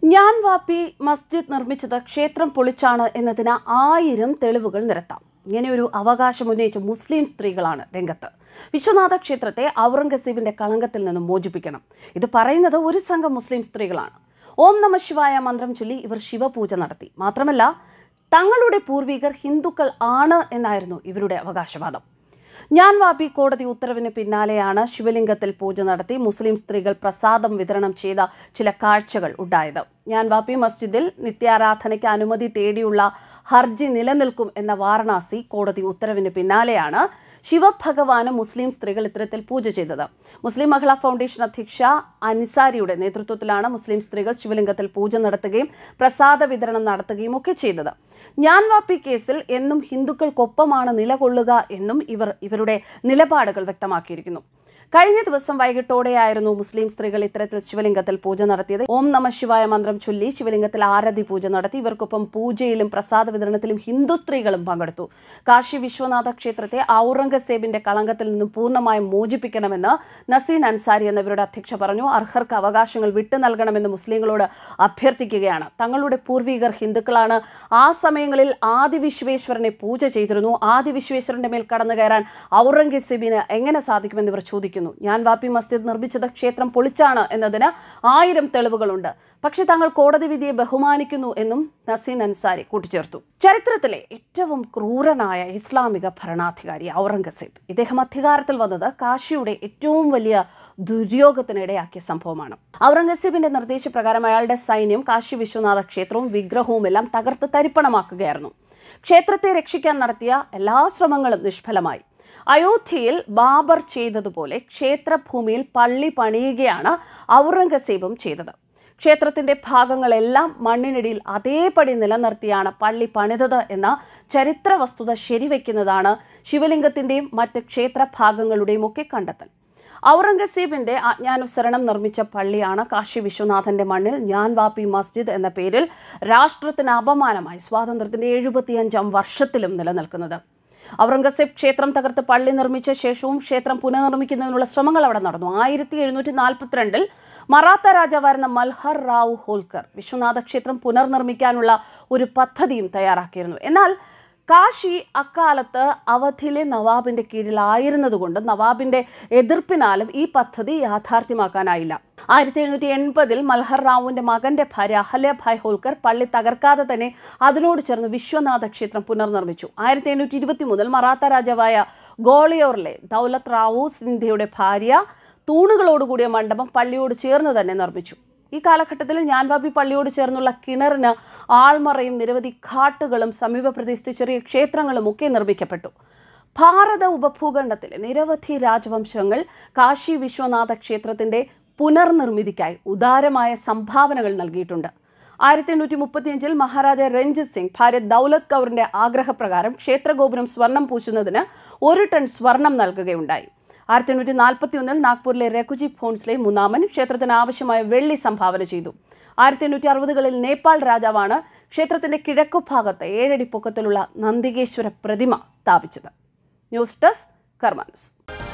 ഞാൻ വാപ്പി മസ്ജിദ് നിർമ്മിച്ചത് ക്ഷേത്രം പൊളിച്ചാണ് എന്നതിന് ആയിരം തെളിവുകൾ നിരത്താം ഇങ്ങനെയൊരു അവകാശം ഉന്നയിച്ച മുസ്ലിം സ്ത്രീകളാണ് രംഗത്ത് വിശ്വനാഥ ക്ഷേത്രത്തെ ഔറംഗസീബിന്റെ കളങ്കത്തിൽ നിന്ന് മോചിപ്പിക്കണം ഇത് പറയുന്നത് ഒരു സംഘം മുസ്ലിം സ്ത്രീകളാണ് ഓം നമ ശിവായ മന്ത്രം ചൊല്ലി ഇവർ ശിവപൂജ നടത്തി മാത്രമല്ല തങ്ങളുടെ പൂർവികർ ഹിന്ദുക്കൾ ആണ് എന്നായിരുന്നു ഇവരുടെ അവകാശവാദം ഞാൻ വാബി കോടതി ഉത്തരവിന് പിന്നാലെയാണ് ശിവലിംഗത്തിൽ പൂജ നടത്തി മുസ്ലിം സ്ത്രീകൾ പ്രസാദം വിതരണം ചെയ്ത ചില കാഴ്ചകൾ ഉണ്ടായത് ഞാൻ വാബി മസ്ജിദിൽ നിത്യാരാധനയ്ക്ക് അനുമതി തേടിയുള്ള ഹർജി നിലനിൽക്കും എന്ന വാരണാസി കോടതി ഉത്തരവിന് പിന്നാലെയാണ് ശിവഭഗവാന് മുസ്ലിം സ്ത്രീകൾ ഇത്തരത്തിൽ പൂജ ചെയ്തത് മുസ്ലിം മഹിളാ ഫൗണ്ടേഷൻ അധ്യക്ഷ അൻസാരിയുടെ നേതൃത്വത്തിലാണ് മുസ്ലിം സ്ത്രീകൾ ശിവലിംഗത്തിൽ പൂജ നടത്തുകയും പ്രസാദ വിതരണം നടത്തുകയും ഒക്കെ ചെയ്തത് ഞാൻ വാപ്പി കേസിൽ എന്നും ഹിന്ദുക്കൾക്കൊപ്പമാണ് നിലകൊള്ളുക എന്നും ഇവർ ഇവരുടെ നിലപാടുകൾ വ്യക്തമാക്കിയിരിക്കുന്നു കഴിഞ്ഞ ദിവസം വൈകിട്ടോടെയായിരുന്നു മുസ്ലിം സ്ത്രീകൾ ഇത്തരത്തിൽ ശിവലിംഗത്തിൽ പൂജ നടത്തിയത് ഓം നമ ശിവായ മന്ത്രം ചൊല്ലി ശിവലിംഗത്തിൽ ആരതി പൂജ നടത്തി ഇവർക്കൊപ്പം പൂജയിലും പ്രസാദ വിതരണത്തിലും ഹിന്ദു സ്ത്രീകളും പങ്കെടുത്തു കാശി വിശ്വനാഥ ക്ഷേത്രത്തെ ഔറംഗസേബിന്റെ കളങ്കത്തിൽ നിന്നും പൂർണ്ണമായും മോചിപ്പിക്കണമെന്ന് നസീൻ അൻസാരി എന്നിവരുടെ അധ്യക്ഷ പറഞ്ഞു അർഹർക്ക് അവകാശങ്ങൾ വിട്ടു നൽകണമെന്ന് മുസ്ലിങ്ങളോട് അഭ്യർത്ഥിക്കുകയാണ് തങ്ങളുടെ പൂർവികർ ഹിന്ദുക്കളാണ് ആ സമയങ്ങളിൽ ആദി വിശ്വേശ്വരനെ പൂജ ചെയ്തിരുന്നു ആദി വിശ്വേശ്വരന്റെ മേൽ കടന്നു കയറാൻ ഔറംഗസേബിന് എങ്ങനെ സാധിക്കുമെന്ന് ഇവർ ചോദിക്കുന്നു ഞാൻ വാപ്പി മസ്ജിദ് നിർമ്മിച്ചത് ക്ഷേത്രം പൊളിച്ചാണ് എന്നതിന് ആയിരം തെളിവുകളുണ്ട് പക്ഷെ തങ്ങൾ കോടതി വിധിയെ ബഹുമാനിക്കുന്നു എന്നും നസീൻ അൻസാരി കൂട്ടിച്ചേർത്തു ചരിത്രത്തിലെ ഏറ്റവും ക്രൂരനായ ഇസ്ലാമിക ഭരണാധികാരി ഔറംഗസേബ് ഇദ്ദേഹം അധികാരത്തിൽ വന്നത് കാശിയുടെ ഏറ്റവും വലിയ ദുര്യോഗത്തിനിടയാക്കിയ സംഭവമാണ് ഔറംഗസേബിന്റെ നിർദ്ദേശപ്രകാരം അയാളുടെ സൈന്യം കാശി വിശ്വനാഥ ക്ഷേത്രവും വിഗ്രഹവും എല്ലാം തകർത്ത് തരിപ്പണമാക്കുകയായിരുന്നു ക്ഷേത്രത്തെ രക്ഷിക്കാൻ നടത്തിയ എല്ലാ ശ്രമങ്ങളും നിഷ്ഫലമായി അയോധ്യയിൽ ബാബർ ചെയ്തതുപോലെ ക്ഷേത്രഭൂമിയിൽ പള്ളി പണിയുകയാണ് ഔറംഗസേബും ചെയ്തത് ക്ഷേത്രത്തിന്റെ ഭാഗങ്ങളെല്ലാം മണ്ണിനടിയിൽ അതേപടി നിലനിർത്തിയാണ് പള്ളി പണിതത് എന്ന ചരിത്ര വസ്തുത ശരിവെക്കുന്നതാണ് ശിവലിംഗത്തിന്റെയും മറ്റ് ക്ഷേത്ര ഭാഗങ്ങളുടെയും ഒക്കെ കണ്ടെത്തൽ ഔറംഗസീബിന്റെ ആജ്ഞാനുസരണം നിർമ്മിച്ച പള്ളിയാണ് കാശി വിശ്വനാഥന്റെ മണ്ണിൽ ഞാൻ വാപ്പി മസ്ജിദ് എന്ന പേരിൽ രാഷ്ട്രത്തിന് അപമാനമായി സ്വാതന്ത്ര്യത്തിന്റെ എഴുപത്തിയഞ്ചാം വർഷത്തിലും നിലനിൽക്കുന്നത് ഔറംഗസേബ് ക്ഷേത്രം തകർത്ത് പള്ളി നിർമ്മിച്ച ശേഷവും ക്ഷേത്രം പുനർനിർമ്മിക്കുന്നതിനുള്ള ശ്രമങ്ങൾ അവിടെ നടന്നു ആയിരത്തി എഴുന്നൂറ്റി നാൽപ്പത്തിരണ്ടിൽ മറാത്ത രാജാവായിരുന്ന മൽഹർ റാവു ഹോൽക്കർ വിശ്വനാഥ ക്ഷേത്രം പുനർനിർമ്മിക്കാനുള്ള ഒരു പദ്ധതിയും തയ്യാറാക്കിയിരുന്നു എന്നാൽ കാശി അക്കാലത്ത് അവധിലെ നവാബിന്റെ കീഴിലായിരുന്നതുകൊണ്ട് നവാബിന്റെ എതിർപ്പിനാലും ഈ പദ്ധതി യാഥാർത്ഥ്യമാക്കാനായില്ല ആയിരത്തി എഴുന്നൂറ്റി എൺപതിൽ മൽഹർ റാവുവിന്റെ മകന്റെ ഭാര്യ അഹല്യഭായ് ഹോൽക്കർ പള്ളി തകർക്കാതെ തന്നെ അതിനോട് ചേർന്ന് വിശ്വനാഥ ക്ഷേത്രം പുനർനിർമ്മിച്ചു ആയിരത്തി എണ്ണൂറ്റി ഇരുപത്തി മുതൽ മറാത്ത രാജാവായ ഗോളിയോറിലെ ദൗലത് റാവു സിന്ധ്യയുടെ ഭാര്യ തൂണുകളോടുകൂടിയ മണ്ഡപം പള്ളിയോട് ചേർന്ന് തന്നെ നിർമ്മിച്ചു ഈ കാലഘട്ടത്തിൽ ഞാൻവാബി പള്ളിയോട് ചേർന്നുള്ള കിണറിന് ആൾമറയും നിരവധി ഘാട്ടുകളും സമീപ പ്രദേശത്തെ ചെറിയ ക്ഷേത്രങ്ങളും ഒക്കെ നിർമ്മിക്കപ്പെട്ടു ഭാരത ഉപഭൂഖണ്ഡത്തിലെ നിരവധി രാജവംശങ്ങൾ കാശി വിശ്വനാഥ ക്ഷേത്രത്തിന്റെ പുനർനിർമ്മിതിക്കായി ഉദാരമായ സംഭാവനകൾ നൽകിയിട്ടുണ്ട് ആയിരത്തി എണ്ണൂറ്റി മുപ്പത്തിയഞ്ചിൽ മഹാരാജ രഞ്ജിത് സിംഗ് ഭാര്യ ദൗലത് കൗറിന്റെ ആഗ്രഹപ്രകാരം ക്ഷേത്രഗോപുരം സ്വർണം പൂശുന്നതിന് ഒരു ടൺ സ്വർണം നൽകുകയുണ്ടായി ആയിരത്തി എണ്ണൂറ്റി നാൽപ്പത്തി ഒന്നിൽ നാഗ്പൂരിലെ രഘുജി ഫോൺസ്ലെ മൂന്നാമൻ ക്ഷേത്രത്തിന് ആവശ്യമായ വെള്ളി സംഭാവന ചെയ്തു ആയിരത്തി എണ്ണൂറ്റി അറുപതുകളിൽ നേപ്പാൾ രാജാവാണ് ക്ഷേത്രത്തിന്റെ കിഴക്കു ഭാഗത്ത് ഏഴടി പൊക്കത്തിലുള്ള നന്ദികേശ്വര പ്രതിമ സ്ഥാപിച്ചത് ന്യൂസ് ഡെസ്ക് കർമാനുസ്